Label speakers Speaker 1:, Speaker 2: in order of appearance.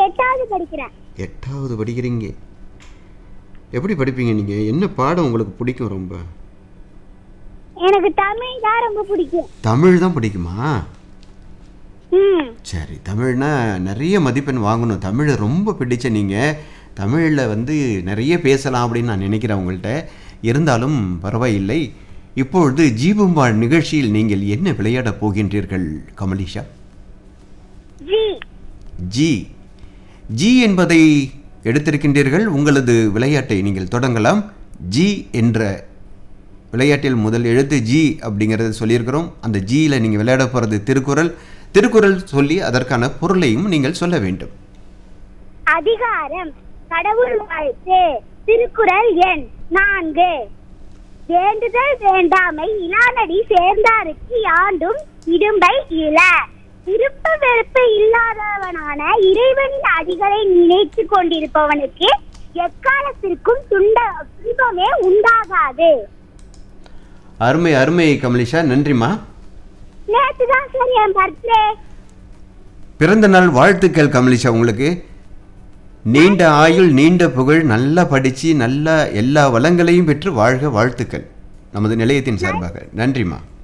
Speaker 1: எட்டாவது படிக்கிறேன்
Speaker 2: எட்டாவது படிக்கிறீங்க எப்படி படிப்பீங்க நீங்கள் என்ன பாடம் உங்களுக்கு பிடிக்கும் ரொம்ப
Speaker 1: எனக்கு தமிழ் தான் ரொம்ப பிடிக்கும்
Speaker 2: தமிழ் தான் பிடிக்குமா
Speaker 1: ம்
Speaker 2: சரி தமிழ்னா நிறைய மதிப்பெண் வாங்கணும் தமிழை ரொம்ப பிடிச்ச நீங்கள் தமிழில் வந்து நிறைய பேசலாம் அப்படின்னு நான் நினைக்கிறேன் உங்கள்கிட்ட இருந்தாலும் பரவாயில்லை இப்பொழுது ஜீபம்பாள் நிகழ்ச்சியில் நீங்கள் என்ன விளையாடப் போகின்றீர்கள் கமலிஷா
Speaker 1: ஜி
Speaker 2: ஜி ஜி என்பதை எடுத்திருக்கின்றீர்கள் உங்களது விளையாட்டை நீங்கள் தொடங்கலாம் ஜி என்ற விளையாட்டில் முதல் எழுத்து ஜி அப்படிங்கிறத சொல்லியிருக்கிறோம் அந்த ஜியில் நீங்கள் விளையாட போகிறது திருக்குறள் திருக்குறள் சொல்லி அதற்கான பொருளையும் நீங்கள் சொல்ல வேண்டும்
Speaker 1: அதிகாரம் கடவுள் வாழ்த்து திருக்குறள் எண் நான்கு வேண்டுதல் வேண்டாமை இலானடி சேர்ந்தாருக்கு யாண்டும் இடும்பை இல விருப்ப வெறுப்பு இல்லாதவனான இறைவனின் அடிகளை நினைத்து கொண்டிருப்பவனுக்கு எக்காலத்திற்கும் துண்ட துன்பமே உண்டாகாது
Speaker 2: அருமை அருமை கமலிஷா நன்றிம்மா
Speaker 1: நேற்று தான் சார் என் பர்த்டே
Speaker 2: பிறந்த நாள் வாழ்த்துக்கள் கமலிஷா உங்களுக்கு நீண்ட ஆயுள் நீண்ட புகழ் நல்லா படித்து நல்லா எல்லா வளங்களையும் பெற்று வாழ்க வாழ்த்துக்கள் நமது நிலையத்தின் சார்பாக நன்றிம்மா